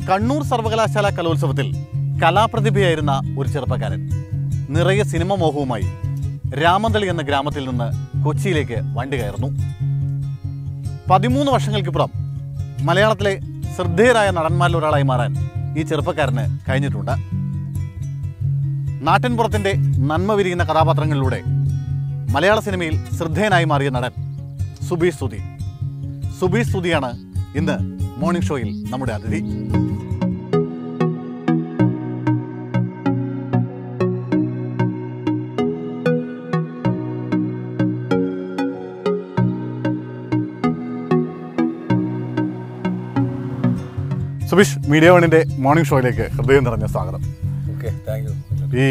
കണ്ണൂർ സർവകലാശാല കലോത്സവത്തിൽ കലാപ്രതിഭയായിരുന്ന ഒരു ചെറുപ്പക്കാരൻ നിറയെ സിനിമ മോഹവുമായി രാമന്തളി എന്ന ഗ്രാമത്തിൽ നിന്ന് കൊച്ചിയിലേക്ക് വണ്ടി കയറുന്നു പതിമൂന്ന് വർഷങ്ങൾക്കിപ്പുറം മലയാളത്തിലെ ശ്രദ്ധേയരായ നടന്മാരിൽ ഒരാളായി മാറാൻ ഈ ചെറുപ്പക്കാരന് കഴിഞ്ഞിട്ടുണ്ട് നാട്ടിൻപുറത്തിൻ്റെ നന്മ വിരിയുന്ന കഥാപാത്രങ്ങളിലൂടെ മലയാള സിനിമയിൽ ശ്രദ്ധേയനായി മാറിയ നടൻ സുബീഷ് സുധി സുബീഷ് സുധിയാണ് ഇന്ന് മോർണിംഗ് ഷോയിൽ നമ്മുടെ അതിഥി സുബീഷ് മീഡിയ വണിൻ്റെ മോർണിംഗ് ഷോയിലേക്ക് ഹൃദയം നിറഞ്ഞ സ്വാഗതം ഓക്കെ താങ്ക് യു ഈ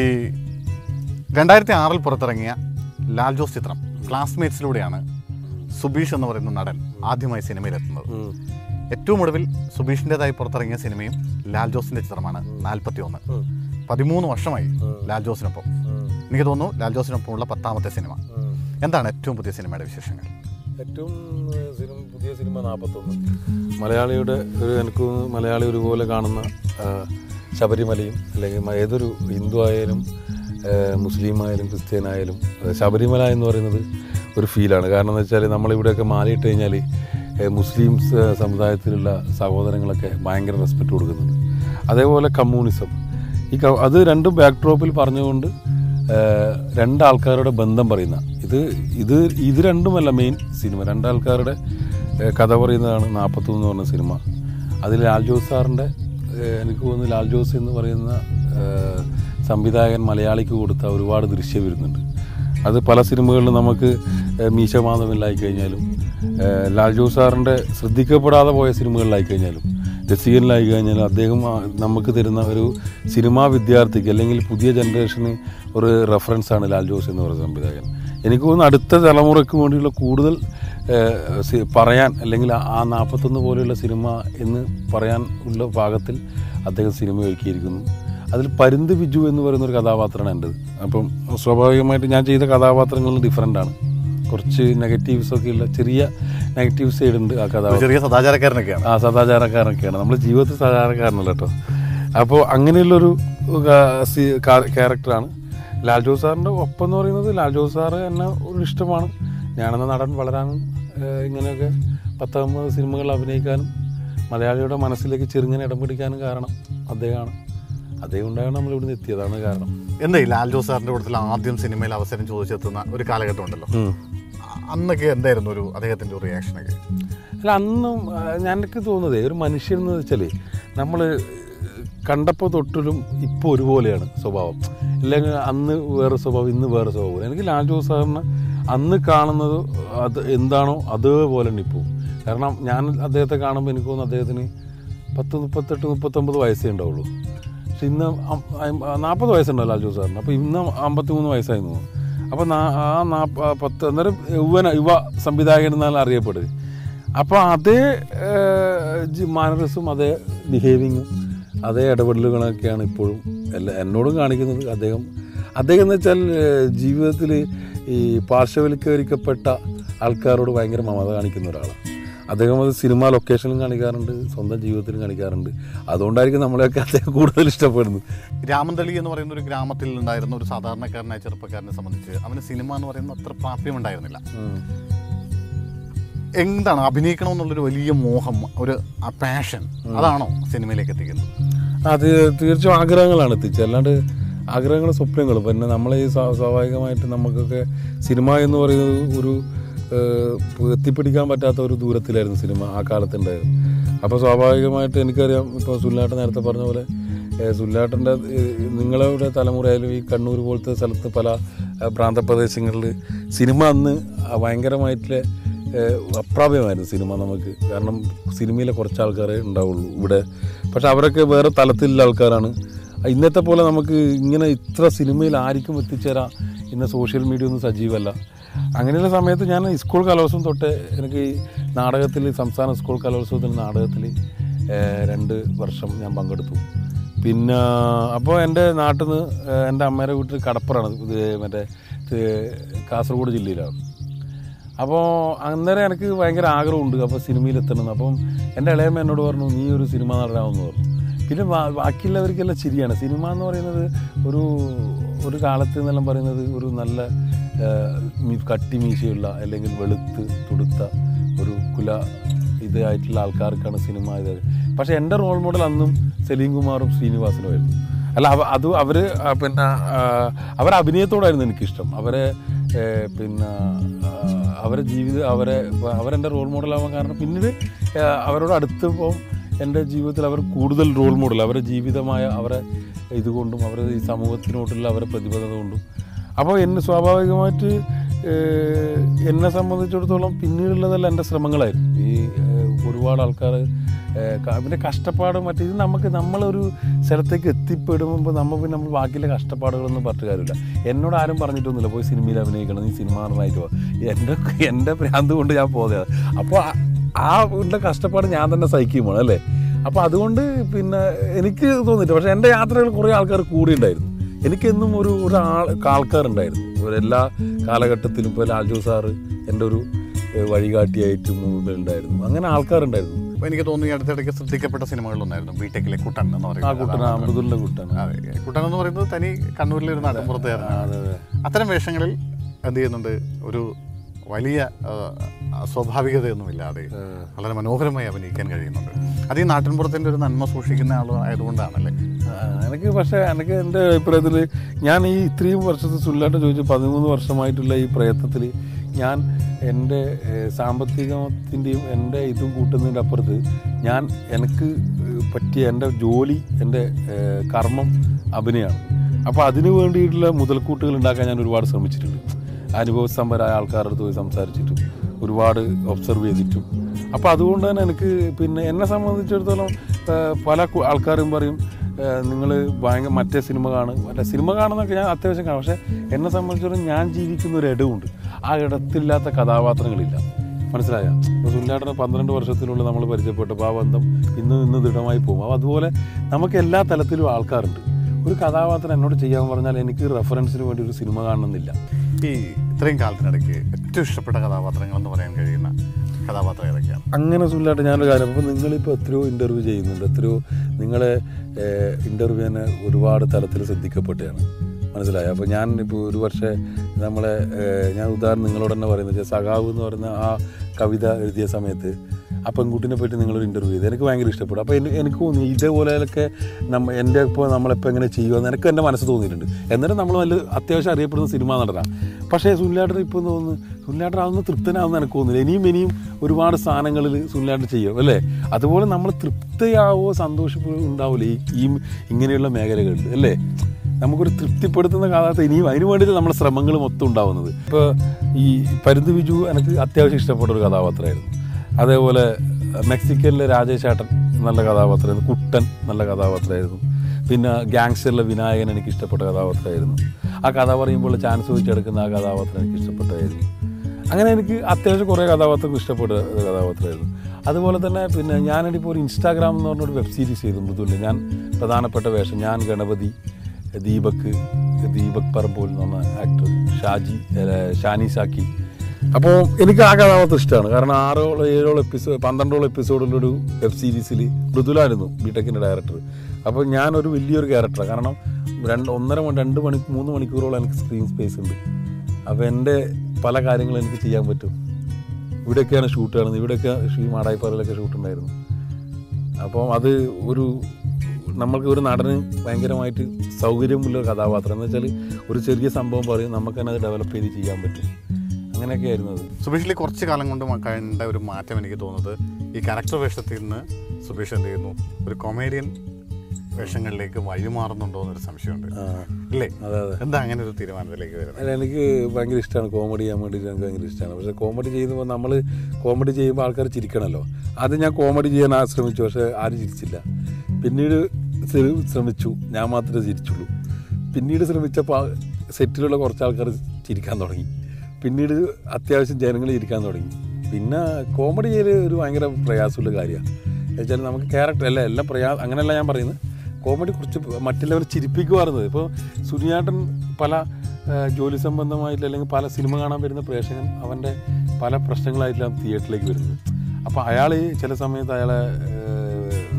രണ്ടായിരത്തി ആറിൽ പുറത്തിറങ്ങിയ ലാൽ ജോസ് ചിത്രം ക്ലാസ്മേറ്റ്സിലൂടെയാണ് സുബീഷ് എന്ന് പറയുന്ന നടൻ ആദ്യമായി സിനിമയിലെത്തുന്നത് ഏറ്റവും ഒടുവിൽ സുബീഷിൻ്റെതായി പുറത്തിറങ്ങിയ സിനിമയും ലാൽ ജോസിൻ്റെ ചിത്രമാണ് നാൽപ്പത്തി ഒന്ന് പതിമൂന്ന് വർഷമായി ലാൽ ജോസിനൊപ്പം എനിക്ക് തോന്നുന്നു ലാൽ ജോസിനൊപ്പമുള്ള പത്താമത്തെ സിനിമ എന്താണ് ഏറ്റവും പുതിയ സിനിമയുടെ വിശേഷങ്ങൾ ഏറ്റവും ഏഹ്, സിനിമ പുതിയ സിനിമ നാൽപ്പത്തൊന്ന് മലയാളിയുടെ ഒരു എനിക്ക് തോന്നുന്നു മലയാളി ഒരുപോലെ കാണുന്ന ഏഹ്, ശബരിമലയും അല്ലെങ്കിൽ മ- ഏതൊരു ഹിന്ദു ആയാലും ഏഹ്, മുസ്ലിം ആയാലും ക്രിസ്ത്യൻ ആയാലും ഏഹ്, ശബരിമല എന്ന് പറയുന്നത് ഒരു ഫീലാണ് കാരണം എന്ന് വെച്ചാൽ നമ്മളിവിടെയൊക്കെ മാലയിട്ട് കഴിഞ്ഞാൽ ഏഹ്, മുസ്ലിം സ- സമുദായത്തിലുള്ള സഹോദരങ്ങളൊക്കെ ഭയങ്കര റെസ്പെക്റ്റ് കൊടുക്കുന്നുണ്ട് അതേപോലെ കമ്മ്യൂണിസം ഈ ക- അത് രണ്ടും ബാക്ക് ഡ്രോപ്പിൽ പറഞ്ഞുകൊണ്ട് ഏഹ്, രണ്ടാൾക്കാരുടെ ബന്ധം പറയുന്ന ഇത് ഇത് ഇത് രണ്ടുമല്ല മെയിൻ സിനിമ രണ്ടാൾക്കാരുടെ ഏഹ്, കഥ പറയുന്നതാണ് നാൽപ്പത്തൊന്ന് എന്ന് പറഞ്ഞ സിനിമ അതിൽ ലാൽ ജോസ് സാറിൻ്റെ ഏഹ്, എനിക്ക് തോന്നുന്നു ലാൽ ജോസ് എന്ന് പറയുന്ന ഏഹ്, സംവിധായകൻ മലയാളിക്ക് കൊടുത്ത ഒരുപാട് ദൃശ്യം വരുന്നുണ്ട് അത് പല സിനിമകളിലും നമുക്ക് ഏഹ്, മീശ മാധവനിലായി കഴിഞ്ഞാലും ഏഹ്, ലാൽ ജോസ് സാറിൻ്റെ ശ്രദ്ധിക്കപ്പെടാതെ പോയ സിനിമകളിലായി കഴിഞ്ഞാലും രസികനിലായി കഴിഞ്ഞാൽ അദ്ദേഹം ആ, നമുക്ക് തരുന്ന ഒരു സിനിമാ വിദ്യാർത്ഥിക്ക് അല്ലെങ്കിൽ പുതിയ ജനറേഷന് ഒരു റെഫറൻസാണ് ലാൽ ജോസ് എന്ന് പറയുന്ന സംവിധായകൻ എനിക്ക് തോന്നുന്നു അടുത്ത തലമുറയ്ക്ക് വേണ്ടിയുള്ള കൂടുതൽ ഏഹ്, സി- പറയാൻ അല്ലെങ്കിൽ ആ- ആ നാൽപ്പത്തൊന്ന് പോലെയുള്ള സിനിമ എന്ന് പറയാൻ ഉള്ള ഭാഗത്തിൽ അദ്ദേഹം സിനിമ ഒരുക്കിയിരിക്കുന്നു അതിൽ പരുന്ത് ബിജു എന്ന് പറയുന്ന ഒരു കഥാപാത്രമാണ് എൻ്റെത് അപ്പം സ്വാഭാവികമായിട്ട് ഞാൻ ചെയ്ത കഥാപാത്രങ്ങൾ ഡിഫറെൻ്റ് ആണ് കുറച്ച് നെഗറ്റീവ്സ് ഒക്കെ ഉള്ള ചെറിയ നെഗറ്റീവ് സൈഡ് ഉണ്ട് ആ ഒരു കഥാപാത്രം ചെറിയ സദാചാരക്കാരനൊക്കെയാണ് ആ സദാചാരക്കാരനൊക്കെയാണ് നമ്മൾ ജീവിതത്തിൽ സദാചാരക്കാരനല്ല കേട്ടോ അപ്പോൾ അങ്ങനെയുള്ളൊരു ക- സി- കാ- ക്യാരക്ടറാണ് ലാൽ ജോസ് സാറിൻ്റെ ഒപ്പം എന്ന് പറയുന്നത് ലാൽ ജോസ് സാറ് എന്നെ ഒരു ഇഷ്ടമാണ് ഞാനെന്ന നടൻ വളരാനും ഏഹ്, ഇങ്ങനെയൊക്കെ പത്തൊമ്പത് സിനിമകൾ അഭിനയിക്കാനും മലയാളിയുടെ മനസ്സിലേക്ക് ചെറുങ്ങനെ ഇടം പിടിക്കാനും കാരണം അദ്ദേഹമാണ് അദ്ദേഹം ഉണ്ടായാണ് നമ്മൾ ഇവിടുന്ന് എത്തിയതാണ് കാരണം എന്താ ഈ ലാൽ ജോസ് സാറിൻ്റെ കൂട്ടത്തിൽ ആദ്യം സിനിമയിൽ അവസരം ചോദിച്ചെത്തുന്ന ഒരു കാലഘട്ടം ഉണ്ടല്ലോ ഉം. അ- അന്നൊക്കെ എന്തായിരുന്നു ഒരു അദ്ദേഹത്തിൻ്റെ ഒരു റിയാക്ഷനൊക്കെ അല്ല അന്നും ആ, ഞാനൊക്കെ തോന്നുന്നത് ഒരു മനുഷ്യൻ എന്ന് വെച്ചാൽ നമ്മൾ കണ്ടപ്പോൾ തൊട്ടിലും ഇപ്പോൾ ഒരുപോലെയാണ് സ്വഭാവം അല്ലെങ്കിൽ അന്ന് വേറെ സ്വഭാവം ഇന്ന് വേറെ സ്വഭാവം എനിക്ക് ലാൽ ജോസ് സാറിന് അന്ന് കാണുന്നത് അത് എന്താണോ അതേപോലെ തന്നെ ഇപ്പോൾ കാരണം ഞാൻ അദ്ദേഹത്തെ കാണുമ്പോൾ എനിക്ക് തോന്നുന്നു അദ്ദേഹത്തിന് പത്ത് മുപ്പത്തെട്ട് മുപ്പത്തൊമ്പത് വയസ്സേ ഉണ്ടാവുള്ളൂ പക്ഷെ ഇന്ന് നാൽപ്പത് വയസ്സുണ്ടല്ലോ ലാൽ ജോസ് സാറിന് അപ്പോൾ ഇന്ന് അമ്പത്തി മൂന്ന് വയസ്സായി തോന്നുന്നു അപ്പോൾ ആ നാപ്പ പത്ത് അന്നേരം യുവന യുവ സംവിധായകൻ എന്നാണ് അറിയപ്പെടുക അപ്പോൾ അതേ മാനറിസും അതേ ബിഹേവിങ്ങും അതേ ഇടപെടലുകളൊക്കെയാണ് ഇപ്പോഴും എല്ലാ എന്നോടും കാണിക്കുന്നത് അദ്ദേഹം അദ്ദേഹം എന്ന് വെച്ചാൽ ജീവിതത്തിൽ ഈ പാർശ്വവൽക്കരിക്കപ്പെട്ട ആൾക്കാരോട് ഭയങ്കര മമത കാണിക്കുന്ന ഒരാളാണ് അദ്ദേഹം അത് സിനിമ ലൊക്കേഷനിലും കാണിക്കാറുണ്ട് സ്വന്തം ജീവിതത്തിലും കാണിക്കാറുണ്ട് അതുകൊണ്ടായിരിക്കും നമ്മളെയൊക്കെ അദ്ദേഹം കൂടുതൽ ഇഷ്ടപ്പെടുന്നത് രാമന്തളി എന്ന് പറയുന്ന ഒരു ഗ്രാമത്തിൽ ഉണ്ടായിരുന്ന ഒരു സാധാരണക്കാരനായ ചെറുപ്പക്കാരനെ സംബന്ധിച്ച് അവന് സിനിമ എന്ന് പറയുന്ന അത്ര പ്രാപ്യം ഉണ്ടായിരുന്നില്ല എന്താണ് അഭിനയിക്കണം എന്നുള്ളൊരു വലിയ മോഹം ഒരു പാഷൻ അതാണോ സിനിമയിലേക്ക് എത്തിക്കുന്നത് അത് തീർച്ചയായും ആഗ്രഹങ്ങളാണ് എത്തിച്ചത് അല്ലാണ്ട് ആഗ്രഹങ്ങളും സ്വപ്നങ്ങളും പിന്നെ നമ്മളെ ഈ സ്വാ- സ്വാഭാവികമായിട്ട് നമുക്കൊക്കെ സിനിമ എന്ന് പറയുന്നത് ഒരു ഏഹ്, എത്തിപ്പിടിക്കാൻ പറ്റാത്ത ഒരു ദൂരത്തിലായിരുന്നു സിനിമ ആ കാലത്തുണ്ടായത് അപ്പോൾ സ്വാഭാവികമായിട്ട് എനിക്കറിയാം ഇപ്പോൾ സുല്ലാട്ടൻ നേരത്തെ പറഞ്ഞ പോലെ ഏഹ്, സുല്ലാട്ടൻ്റെ ഏഹ്, നിങ്ങളുടെ തലമുറയായാലും ഈ കണ്ണൂർ പോലത്തെ സ്ഥലത്ത് പല ഏഹ്, പ്രാന്തപ്രദേശങ്ങളിൽ സിനിമ അന്ന് ഭയങ്കരമായിട്ടുള്ള ഏഹ് അപ്രാപ്യമായിരുന്നു സിനിമ നമുക്ക് കാരണം സിനിമയിലെ കുറച്ച് ആൾക്കാരെ ഉണ്ടാവുള്ളൂ ഇവിടെ പക്ഷെ അവരൊക്കെ വേറെ തലത്തിലുള്ള ആൾക്കാരാണ് ഇന്നത്തെ പോലെ നമുക്ക് ഇങ്ങനെ ഇത്ര സിനിമയിൽ ആർക്കും എത്തിച്ചേരാം ഇന്ന് സോഷ്യൽ മീഡിയ ഒന്നും സജീവമല്ല അങ്ങനെയുള്ള സമയത്ത് ഞാൻ സ്കൂൾ കലോത്സവം തൊട്ട് എനിക്ക് ഈ നാടകത്തിൽ സംസ്ഥാന സ്കൂൾ കലോത്സവത്തിൽ നാടകത്തിൽ ഏഹ് രണ്ട് വർഷം ഞാൻ പങ്കെടുത്തു പിന്നെ അപ്പോൾ എൻ്റെ നാട്ടിൽ നിന്ന് എൻ്റെ അമ്മയുടെ വീട്ടിൽ കടപ്പുറാണ് ഇത് മറ്റേ ഇത് കാസർഗോഡ് ജില്ലയിലാണ് അപ്പോൾ അന്നേരം എനിക്ക് ഭയങ്കര ആഗ്രഹമുണ്ട് അപ്പോൾ സിനിമയിൽ എത്തണം അപ്പം എൻ്റെ ഇളയമ്മ എന്നോട് പറഞ്ഞു നീ ഒരു സിനിമ നടനാമെന്ന് പറഞ്ഞു പിന്നെ ബാ- ബാക്കിയുള്ളവർക്കെല്ലാം ചിരിയാണ് സിനിമ എന്ന് പറയുന്നത് ഒരു ഒരു കാലത്ത് എന്നെല്ലാം പറയുന്നത് ഒരു നല്ല ആ, മി- കട്ടി മീശയുള്ള അല്ലെങ്കിൽ വെളുത്ത് തുടുത്ത ഒരു കുല ഇതായിട്ടുള്ള ആൾക്കാർക്കാണ് സിനിമ ഇത് പക്ഷേ എൻ്റെ റോൾ മോഡൽ അന്നും സലീം കുമാറും ശ്രീനിവാസനുമായിരുന്നു അല്ല അവ അത് അവർ പിന്നെ ആ, അവരെ അഭിനയത്തോടായിരുന്നു എനിക്കിഷ്ടം അവരെ ഏ, പിന്നെ ആ, അവരെ ജീവിതം അവരെ അവരെൻ്റെ റോൾ മോഡലാവാൻ കാരണം പിന്നീട് ആ, അവരോട് അടുത്തപ്പോൾ എൻ്റെ ജീവിതത്തിൽ അവർ കൂടുതൽ റോൾ മോഡൽ അവരുടെ ജീവിതമായ അവരെ ഇതുകൊണ്ടും അവരുടെ ഈ സമൂഹത്തിനോട്ടുള്ള അവരുടെ പ്രതിബദ്ധത കൊണ്ടും അപ്പോൾ എന്നെ സ്വാഭാവികമായിട്ട് ഏഹ്, എന്നെ സംബന്ധിച്ചിടത്തോളം പിന്നീടുള്ളതെല്ലാം എൻ്റെ ശ്രമങ്ങളായിരുന്നു ഈ ഏഹ്, ഒരുപാട് ആൾക്കാർ പിന്നെ കഷ്ടപ്പാട് മറ്റേ ഇത് നമുക്ക് നമ്മളൊരു സ്ഥലത്തേക്ക് എത്തിപ്പെടുമ്പോൾ നമ്മൾ പിന്നെ നമ്മൾ ബാക്കിയുള്ള കഷ്ടപ്പാടുകളൊന്നും പറഞ്ഞിട്ട് കാര്യമില്ല എന്നോട് ആരും പറഞ്ഞിട്ടൊന്നുമില്ല പോയി സിനിമയിൽ അഭിനയിക്കണം നീ സിനിമ നടനായിട്ട് പോ എൻ്റെ എൻ്റെ ഭ്രാന്ത് കൊണ്ട് ഞാൻ പോകുന്നത് അപ്പോൾ ആ- ആ ഉള്ള കഷ്ടപ്പാട് ഞാൻ തന്നെ സഹിക്കുമാണ് അല്ലേ അപ്പോൾ അതുകൊണ്ട് പിന്നെ എനിക്ക് തോന്നിയിട്ട് പക്ഷേ എൻ്റെ യാത്രകൾ കുറേ ആൾക്കാർ കൂടി ഉണ്ടായിരുന്നു എനിക്കെന്നും ഒരു ഒരു ആൾ ആൾക്കാരുണ്ടായിരുന്നു ഒരു എല്ലാ കാലഘട്ടത്തിലും ഇപ്പോൾ ലാൽജു സാറ് എൻ്റെ ഒരു ഏഹ്, വഴികാട്ടിയായിട്ട് മുമ്പിൽ ഉണ്ടായിരുന്നു അങ്ങനെ ആൾക്കാരുണ്ടായിരുന്നു അപ്പോൾ എനിക്ക് തോന്നുന്നു ഈ അടുത്തിടയ്ക്ക് ശ്രദ്ധിക്കപ്പെട്ട സിനിമകളിലൊന്നായിരുന്നു ബിടെക്കിലെ കുട്ടൻ എന്ന് ആ പറയുന്നത് കുട്ടന കഥാപാത്രം. മൃദുലിൻ്റെ കുട്ടന അതെ കുട്ടൻ എന്ന് പറയുന്നത് തനി കണ്ണൂരിലെ ഒരു നാട്ടിൻപുറത്തുകാരനാണ് അതെ അതെ അത്തരം വേഷങ്ങളിൽ എന്ത് ചെയ്യുന്നുണ്ട് ഒരു വലിയ ആ, സ്വാഭാവികതയൊന്നുമില്ലാതെ വളരെ മനോഹരമായി അഭിനയിക്കാൻ കഴിയുന്നുണ്ട് അത് ഈ നാട്ടിൻപുറത്തിൻ്റെ ഒരു നന്മ സൂക്ഷിക്കുന്ന ആൾ ആയതുകൊണ്ടാണല്ലേ ആ, എനിക്ക് പക്ഷേ എനിക്ക് എൻ്റെ അഭിപ്രായത്തിൽ ഞാൻ ഈ ഇത്രയും വർഷത്തെ സുല്ലാട്ട് ചോദിച്ചു പതിമൂന്ന് വർഷമായിട്ടുള്ള ഈ പ്രയത്നത്തിൽ ഞാൻ എൻ്റെ ഏഹ്, സാമ്പത്തികത്തിൻ്റെയും എൻ്റെ ഇതും കൂട്ടുന്നതിൻ്റെ അപ്പുറത്ത് ഞാൻ എനിക്ക് ഏഹ്, പറ്റിയ എൻ്റെ ജോലി എൻ്റെ ഏഹ്, കർമ്മം അഭിനയമാണ് അപ്പോൾ അതിനു വേണ്ടിയിട്ടുള്ള മുതൽക്കൂട്ടുകൾ ഉണ്ടാക്കാൻ ഞാൻ ഒരുപാട് ശ്രമിച്ചിട്ടുണ്ട് അനുഭവസമ്പരായ ആൾക്കാരുടെ അടുത്ത് പോയി സംസാരിച്ചിട്ടും ഒരുപാട് ഒബ്സർവ് ചെയ്തിട്ടും അപ്പോൾ അതുകൊണ്ട് തന്നെ എനിക്ക് പിന്നെ എന്നെ സംബന്ധിച്ചിടത്തോളം ആ, പല കു- ആൾക്കാരും പറയും നിങ്ങൾ ഭയങ്കര മറ്റേ സിനിമ കാണും മറ്റേ സിനിമ കാണുന്നൊക്കെ ഞാൻ അത്യാവശ്യം കാണും പക്ഷേ എന്നെ സംബന്ധിച്ചിടത്തോളം ഞാൻ ജീവിക്കുന്ന ഒരു ഇടമുണ്ട് ആ ഇടത്തില്ലാത്ത കഥാപാത്രങ്ങളില്ല മനസ്സിലായ ഇപ്പോൾ സുല്ലാട്ടന് പന്ത്രണ്ട് വർഷത്തിലുള്ള നമ്മൾ പരിചയപ്പെട്ടപ്പോൾ ആ ബന്ധം ഇന്ന് ഇന്ന് ദൃഢമായി പോകും അപ്പോൾ അതുപോലെ നമുക്ക് എല്ലാ തലത്തിലും ആൾക്കാരുണ്ട് ഒരു കഥാപാത്രം എന്നോട് ചെയ്യാൻ പറഞ്ഞാൽ എനിക്ക് റെഫറൻസിന് വേണ്ടി ഒരു സിനിമ കാണണമെന്നില്ല ഈ ഇത്രയും കാലത്തിനിടയ്ക്ക് ഏറ്റവും ഇഷ്ടപ്പെട്ട കഥാപാത്രങ്ങൾ എന്ന് പറയാൻ കഴിയുന്ന കഥാപാത്രം ഏതൊക്കെയാണ് അങ്ങനെ സുല്ലാട്ട് ഞാനൊരു കാര്യം അപ്പോൾ നിങ്ങളിപ്പോൾ എത്രയോ ഇൻ്റർവ്യൂ ചെയ്യുന്നുണ്ട് എത്രയോ നിങ്ങളെ ഇൻ്റർവ്യൂ തന്നെ ഒരുപാട് തലത്തിൽ ശ്രദ്ധിക്കപ്പെട്ടതാണ് മനസ്സിലായി അപ്പോൾ ഞാൻ ഇപ്പോൾ ഒരു പക്ഷേ നമ്മളെ ഏഹ്, ഞാൻ ഉദാഹരണം നിങ്ങളോട് തന്നെ പറയുന്നത് വെച്ചാൽ സഖാവ് എന്ന് പറയുന്ന ആ കവിത എഴുതിയ സമയത്ത് ആ പെൺകുട്ടിനെ പറ്റി നിങ്ങളൊരു ഇൻ്റർവ്യൂ ചെയ്ത് എനിക്ക് ഭയങ്കര ഇഷ്ടപ്പെട്ടു അപ്പോൾ എനിക്ക് എനിക്ക് തോന്നി ഇതേപോലെയൊക്കെ നമ്മ എൻ്റെ ഇപ്പോൾ നമ്മളെപ്പോൾ എങ്ങനെ ചെയ്യുമെന്ന് എനിക്ക് എൻ്റെ മനസ്സ് തോന്നിയിട്ടുണ്ട് എന്നിട്ട് നമ്മൾ നല്ല അത്യാവശ്യം അറിയപ്പെടുന്ന സിനിമ നടനാണ് പക്ഷേ സുനിലാട്ടൻ ഇപ്പോൾ തോന്നുന്നു സുനിലാട്ടൻ അതൊന്നും തൃപ്തനാവുന്ന എനിക്ക് തോന്നുന്നില്ല ഇനിയും ഇനിയും ഒരുപാട് സ്ഥാനങ്ങളിൽ സുനിലാട്ടൻ ചെയ്യും അല്ലേ അതുപോലെ നമ്മൾ തൃപ്തിയാവോ സന്തോഷപ്പോ ഉണ്ടാവില്ല ഈ ഈ ഇങ്ങനെയുള്ള മേഖലകളിൽ അല്ലേ നമുക്കൊരു തൃപ്തിപ്പെടുത്തുന്ന കഥാപാത്രം ഇനിയും അതിന് വേണ്ടിയിട്ട് നമ്മുടെ ശ്രമങ്ങൾ മൊത്തം ഉണ്ടാവുന്നത് ഇപ്പോൾ ഈ പരുന്ത് ബിജു എനിക്ക് അത്യാവശ്യം ഇഷ്ടപ്പെട്ട ഒരു കഥാപാത്രമായിരുന്നു അതേപോലെ മെക്സിക്കനിലെ രാജേഷ് ഏട്ടൻ നല്ല കഥാപാത്രമായിരുന്നു കുട്ടൻ നല്ല കഥാപാത്രമായിരുന്നു പിന്നെ ഗാങ്സ്റ്ററിലെ വിനായകൻ എനിക്ക് ഇഷ്ടപ്പെട്ട കഥാപാത്രമായിരുന്നു ആ കഥ പറയുമ്പോൾ ചാൻസ് വെച്ചെടുക്കുന്ന ആ കഥാപാത്രം എനിക്ക് ഇഷ്ടപ്പെട്ടതായിരുന്നു അങ്ങനെ എനിക്ക് അത്യാവശ്യം കുറേ കഥാപാത്രങ്ങൾ ഇഷ്ടപ്പെട്ട ഒരു കഥാപാത്രമായിരുന്നു അതുപോലെ തന്നെ പിന്നെ ഞാനിപ്പോൾ ഒരു ഇൻസ്റ്റാഗ്രാം എന്ന് പറഞ്ഞൊരു വെബ് സീരീസ് ചെയ്തു മൃദുലിൽ ഞാൻ പ്രധാനപ്പെട്ട വേഷം ഞാൻ ഗണപതി ദീപക് ദീപക് പറമ്പോൾ എന്ന് പറഞ്ഞ ആക്ടർ ഷാജി അല്ല, ഷാനി സാക്കി അപ്പോൾ എനിക്ക് ആ കഥാപാത്രം ഇഷ്ടമാണ് കാരണം ആറോളം ഏഴോളം എപ്പിസോഡ് പന്ത്രണ്ടോളം എപ്പിസോഡിലൊരു വെബ് സീരീസിൽ മൃദുലായിരുന്നു ബിടെക്കിൻ്റെ ഡയറക്ടർ അപ്പോൾ ഞാനൊരു വലിയൊരു ക്യാരക്ടറാണ് കാരണം രണ്ട് ഒന്നര മണി രണ്ട് മണി മൂന്ന് മണിക്കൂറോളം എനിക്ക് സ്ക്രീൻ സ്പേസ് ഉണ്ട് അപ്പോൾ എൻ്റെ പല കാര്യങ്ങളും എനിക്ക് ചെയ്യാൻ പറ്റും ഇവിടെയൊക്കെയാണ് ഷൂട്ട് കാണുന്നത് ഇവിടെയൊക്കെ ഈ മാടായിപ്പാറയിലൊക്കെ ഷൂട്ട് ഉണ്ടായിരുന്നു അപ്പം അത് ഒരു നമ്മൾക്ക് ഒരു നടന് ഭയങ്കരമായിട്ട് സൗകര്യമുള്ള ഒരു കഥാപാത്രം എന്ന് വെച്ചാൽ ഒരു ചെറിയ സംഭവം പറയും നമുക്ക് തന്നെ അത് ഡെവലപ്പ് ചെയ്ത് ചെയ്യാൻ പറ്റും അങ്ങനെയൊക്കെ ആയിരുന്നു അത് സുബീഷിൽ കുറച്ച് കാലം കൊണ്ട് മ- കണ്ട ഒരു മാറ്റം എനിക്ക് തോന്നുന്നത് ഈ ക്യാരക്ടർ വേഷത്തിൽ നിന്ന് സുബീഷ് എന്ത് ചെയ്യുന്നു ഒരു കൊമേഡിയൻ വേഷങ്ങളിലേക്ക് വഴിമാറുന്നുണ്ടോ എന്നൊരു സംശയമുണ്ട് ആ, ഇല്ലേ അതെ അതെ എന്താ അങ്ങനെ ഒരു തീരുമാനത്തിലേക്ക് വരുന്നത് അല്ല എനിക്ക് ഭയങ്കര ഇഷ്ടമാണ് കോമഡി ചെയ്യാൻ വേണ്ടിയിട്ട് എനിക്ക് ഭയങ്കര ഇഷ്ടമാണ് പക്ഷേ കോമഡി ചെയ്യുമ്പോൾ നമ്മൾ കോമഡി ചെയ്യുമ്പോൾ ആൾക്കാർ ചിരിക്കണമല്ലോ ആദ്യം ഞാൻ കോമഡി ചെയ്യാൻ ആ ശ്രമിച്ചു പക്ഷേ ആരും ചിരിച്ചില്ല പിന്നീട് ശ്ര- ശ്രമിച്ചു ഞാൻ മാത്രമേ ചിരിച്ചുള്ളൂ പിന്നീട് ശ്രമിച്ചപ്പോൾ ആ സെറ്റിലുള്ള കുറച്ച് ആൾക്കാർ ചിരിക്കാൻ തുടങ്ങി പിന്നീട് അത്യാവശ്യം ജനങ്ങൾ ചിരിക്കാൻ തുടങ്ങി പിന്നെ കോമഡി ചെയ്യൽ ഒരു ഭയങ്കര പ്രയാസമുള്ള കാര്യമാണ് വെച്ചാൽ നമുക്ക് ക്യാരക്ടർ അല്ല എല്ലാം പ്രയാ അങ്ങനെയല്ല ഞാൻ പറയുന്നത് കോമഡി കുറച്ച് മറ്റുള്ളവരെ ചിരിപ്പിക്കുമായിരുന്നത് ഇപ്പോൾ സുനിയാട്ടൻ പല ആ, ജോലി സംബന്ധമായിട്ട് അല്ലെങ്കിൽ പല സിനിമ കാണാൻ വരുന്ന പ്രേക്ഷകൻ അവൻ്റെ പല പ്രശ്നങ്ങളായിട്ടാണ് തിയേറ്ററിലേക്ക് വരുന്നത് അപ്പോൾ അയാൾ ചില സമയത്ത് അയാളെ ആ,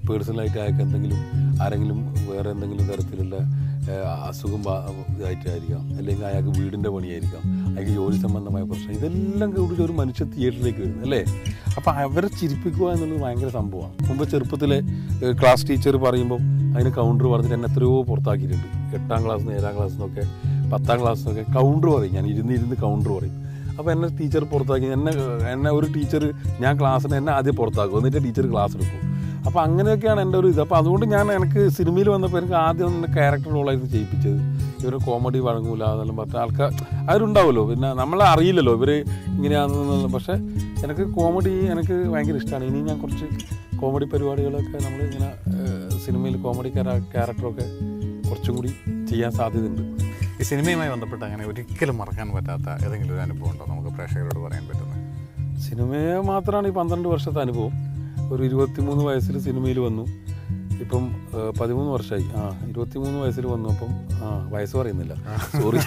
പേഴ്സണലായിട്ട് അയാൾക്ക് എന്തെങ്കിലും ആരെങ്കിലും വേറെ എന്തെങ്കിലും തരത്തിലുള്ള ഏഹ്, അസുഖം ബാ- ഇതായിട്ടായിരിക്കാം അല്ലെങ്കിൽ അയാൾക്ക് വീടിൻ്റെ പണിയായിരിക്കാം അയാൾക്ക് ജോലി സംബന്ധമായ പ്രശ്നം ഇതെല്ലാം കൂടി ഒരു മനുഷ്യ തിയേറ്ററിലേക്ക് വരുന്നു അല്ലേ അപ്പോൾ അവരെ ചിരിപ്പിക്കുക എന്നുള്ളത് ഭയങ്കര സംഭവമാണ് മുമ്പ് ചെറുപ്പത്തിലെ ഏഹ്, ക്ലാസ് ടീച്ചർ പറയുമ്പോൾ അതിന് കൗണ്ടർ പറഞ്ഞിട്ട് എന്നെ എത്രയോ പുറത്താക്കിയിട്ടുണ്ട് എട്ടാം ക്ലാസ് നിന്ന് ഏഴാം ക്ലാസ് നിന്നൊക്കെ പത്താം ക്ലാസ് നിന്നൊക്കെ കൗണ്ടർ പറയും ഞാൻ ഇരുന്ന് ഇരുന്ന് കൗണ്ടർ പറയും അപ്പോൾ എന്നെ ടീച്ചർ പുറത്താക്കി എന്നെ എന്നെ ഒരു ടീച്ചർ ഞാൻ ക്ലാസ്സിന് എന്നെ ആദ്യം പുറത്താക്കും എന്നിട്ട് ടീച്ചർ ക്ലാസ് എടുക്കും അപ്പോൾ അങ്ങനെയൊക്കെയാണ് എൻ്റെ ഒരു ഇത് അപ്പോൾ അതുകൊണ്ട് ഞാൻ എനിക്ക് സിനിമയിൽ വന്നപ്പോൾ എനിക്ക് ആദ്യം തന്നെ ക്യാരക്ടർ റോളായിരുന്നു ചെയ്യിപ്പിച്ചത് ഇവർ കോമഡി വഴങ്ങൂല എന്നെല്ലാം പറഞ്ഞ ആൾക്കാർ അവരുണ്ടാവുമല്ലോ പിന്നെ നമ്മളെ അറിയില്ലല്ലോ ഇവർ ഇങ്ങനെയാണെന്നുള്ള പക്ഷേ എനിക്ക് കോമഡി എനിക്ക് ഭയങ്കര ഇഷ്ടമാണ് ഇനി ഞാൻ കുറച്ച് കോമഡി പരിപാടികളൊക്കെ നമ്മൾ ഇങ്ങനെ ഏഹ്, സിനിമയിൽ കോമഡി ക്യാരക്ടറൊക്കെ കുറച്ചും കൂടി ചെയ്യാൻ സാധ്യതയുണ്ട് ഈ സിനിമയുമായി ബന്ധപ്പെട്ട് അങ്ങനെ ഒരിക്കലും മറക്കാൻ പറ്റാത്ത ഏതെങ്കിലും ഒരു അനുഭവം ഉണ്ടോ നമുക്ക് പ്രേക്ഷകരോട് പറയാൻ പറ്റുന്നത് സിനിമയെ മാത്രമാണ് ഈ പന്ത്രണ്ട് വർഷത്തെ അനുഭവം ഒരു ഇരുപത്തിമൂന്ന് വയസ്സിൽ സിനിമയിൽ വന്നു ഇപ്പം ഏഹ്, പതിമൂന്ന് വർഷമായി ആ ഇരുപത്തിമൂന്ന് വയസ്സിൽ വന്നു അപ്പം ആ വയസ്സ് പറയുന്നില്ല സോറി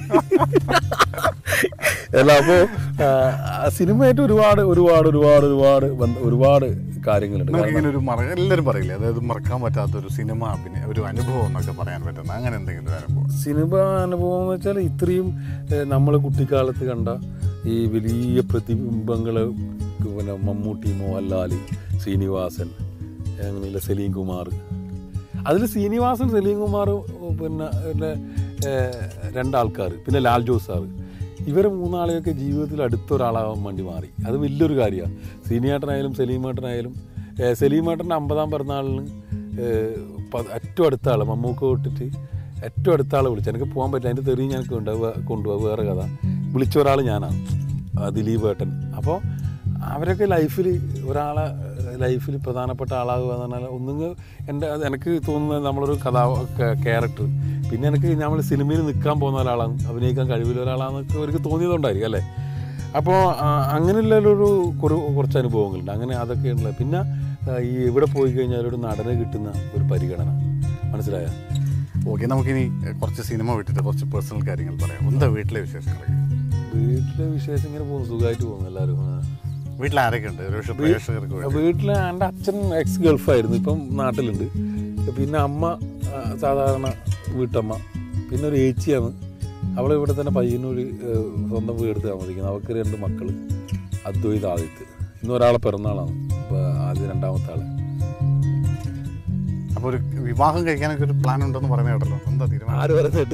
അല്ല അപ്പോൾ സിനിമയായിട്ട് ഒരുപാട് ഒരുപാട് ഒരുപാട് ഒരുപാട് ബന്ധ- ഒരുപാട് കാര്യങ്ങളുണ്ട് നമുക്ക് ഇങ്ങനെ ഒരു മറ എല്ലാവരും പറയില്ലേ അതായത് മറക്കാൻ പറ്റാത്ത ഒരു സിനിമ പിന്നെ ഒരു അനുഭവം എന്നൊക്കെ പറയാൻ പറ്റുന്ന അങ്ങനെ എന്തെങ്കിലും ഒരു അനുഭവം സിനിമ അനുഭവം എന്ന് വെച്ചാൽ ഇത്രയും നമ്മൾ കുട്ടിക്കാലത്ത് കണ്ട ഈ വലിയ പ്രതിബിംബങ്ങൾ പിന്നെ മമ്മൂട്ടി മോഹൻലാൽ ശ്രീനിവാസൻ അങ്ങനെയുള്ള സലീം കുമാർ അതിൽ ശ്രീനിവാസൻ സലീം കുമാർ പിന്നെ പിന്നെ, ഏഹ്, രണ്ടാൾക്കാർ പിന്നെ ലാൽ ജോസ് സാറ് ഇവരെ മൂന്നാളെയൊക്കെ ജീവിതത്തിൽ അടുത്തൊരാളാവാൻ വേണ്ടി മാറി അത് വലിയൊരു കാര്യമാണ് സീനിയേട്ടനായാലും സലീമേട്ടനായാലും ഏഹ്, സലീമേട്ടൻ്റെ അമ്പതാം പിറന്നാളിന് ഏഹ്, പ- ഏറ്റവും അടുത്ത ആൾ മമ്മൂക്ക തൊട്ടിട്ട് ഏറ്റവും അടുത്ത ആളെ വിളിച്ചു എനിക്ക് പോകാൻ പറ്റില്ല അതിൻ്റെ തെറി ഞങ്ങൾക്ക് ഉണ്ട് അത് വേ- കൊണ്ടുപോകാം വേറെ കഥ വിളിച്ച ഒരാൾ ഞാനാണ് ആ, ദിലീപ് ഏട്ടൻ അപ്പോൾ അവരൊക്കെ ലൈഫിൽ ഒരാളെ ലൈഫിൽ പ്രധാനപ്പെട്ട ആളാകുക എന്ന് പറഞ്ഞാൽ ഒന്നുകിൽ എൻ്റെ അത് എനിക്ക് തോന്നുന്നത് നമ്മളൊരു കഥാ ക്യാരക്ടർ പിന്നെ എനിക്ക് നമ്മൾ സിനിമയിൽ നിൽക്കാൻ പോകുന്ന ഒരാളാണ് അഭിനയിക്കാൻ കഴിവില്ല ഒരാളാണെന്നൊക്കെ അവർക്ക് തോന്നിയതുകൊണ്ടായിരിക്കും അല്ലേ അപ്പോൾ അങ്ങനെയുള്ളൊരു കുറു കുറച്ച് അനുഭവങ്ങളുണ്ട് അങ്ങനെ അതൊക്കെയുള്ള പിന്നെ ആ, ഈ ഇവിടെ പോയി കഴിഞ്ഞാൽ ഒരു നടന് കിട്ടുന്ന ഒരു പരിഗണന മനസ്സിലായോ ഓക്കെ നമുക്കിനി എഹ്, കുറച്ച് സിനിമ വിട്ടിട്ട് കുറച്ച് പേഴ്സണൽ കാര്യങ്ങൾ പറയാം എന്താ വീട്ടിലെ വിശേഷങ്ങളൊക്കെ വീട്ടിലെ വിശേഷം ഇങ്ങനെ പോകുന്നു സുഖമായിട്ട് പോകുന്നു എല്ലാവരും ആ. വീട്ടിൽ ആരൊക്കെ ഉണ്ട് ഒരു പക്ഷേ പ്രേക്ഷകർക്ക് വേണ്ടി വീട്ടിൽ എൻ്റെ അച്ഛൻ എക്സ് ഗൾഫായിരുന്നു ഇപ്പം നാട്ടിലുണ്ട് പിന്നെ അമ്മ ആ, സാധാരണ വീട്ടമ്മ പിന്നെ ഒരു ഏച്ചിയാണ് അവൾ ഇവിടെ തന്നെ പയ്യന്നൂർ ഏഹ്, സ്വന്തം വീടെടുത്ത് താമസിക്കുന്നത് അവൾക്ക് രണ്ട് മക്കൾ അദ്വൈത് ആദിത്യ ഇന്ന് ഒരാളെ പിറന്നാളാണ് ഇപ്പോൾ ആദ്യം രണ്ടാമത്തെ ആളെ അപ്പോൾ ഒരു വിവാഹം കഴിക്കാനൊക്കെ ഒരു പ്ലാൻ ഉണ്ടെന്ന് പറയുന്നത് കേട്ടല്ലോ എന്താ തീരുമാനം ആര് പറഞ്ഞിട്ട്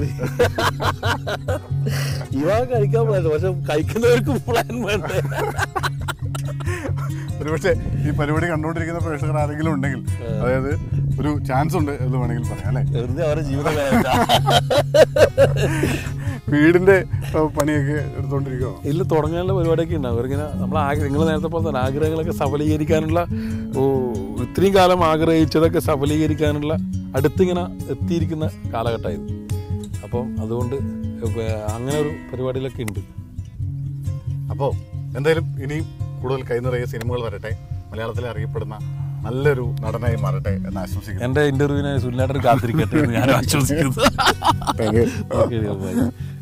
ഇവ കഴിക്കാൻ പറ്റില്ല പക്ഷെ കഴിക്കുന്നവർക്ക് പ്ലാൻ വേണ്ടേ ഒരുപക്ഷെ ഈ പരിപാടി കണ്ടുകൊണ്ടിരിക്കുന്ന പ്രേക്ഷകർ ആരെങ്കിലും ഉണ്ടെങ്കിൽ അതായത് ഒരു ചാൻസ് ഉണ്ട് എന്ന് വേണമെങ്കിൽ പറയാം അല്ലേ വെറുതെ അവരുടെ ജീവിതം വീടിന്റെ ഏഹ്, പണിയൊക്കെ എടുത്തോണ്ടിരിക്കുമോ ഇല്ല തുടങ്ങാനുള്ള പരിപാടിയൊക്കെ ഉണ്ടാവും അവരിങ്ങനെ നമ്മൾ ആഗ്രഹം നിങ്ങൾ നേരത്തെ പോലെ തന്നെ ആഗ്രഹങ്ങളൊക്കെ സഫലീകരിക്കാനുള്ള ഓ ഇത്രയും കാലം ആഗ്രഹിച്ചതൊക്കെ സഫലീകരിക്കാനുള്ള അടുത്തിങ്ങനെ എത്തിയിരിക്കുന്ന കാലഘട്ടമായിരുന്നു അപ്പം അതുകൊണ്ട് ഇപ്പൊ അങ്ങനെ ഒരു പരിപാടിയിലൊക്കെ ഉണ്ട് അപ്പോൾ എന്തായാലും ഇനിയും കൂടുതൽ കൈനിറയ സിനിമകൾ വരട്ടെ മലയാളത്തിൽ അറിയപ്പെടുന്ന നല്ലൊരു നടനായി മാറട്ടെ എന്ന് ആശംസിക്കുന്നു എൻ്റെ ഇൻ്റർവ്യൂവിനെ സുനിലേട്ടൻ കാത്തിരിക്കട്ടെ എന്ന് ഞാൻ ആശ്വസിക്കുന്നു താങ്ക് യു ഓക്കെ ബൈ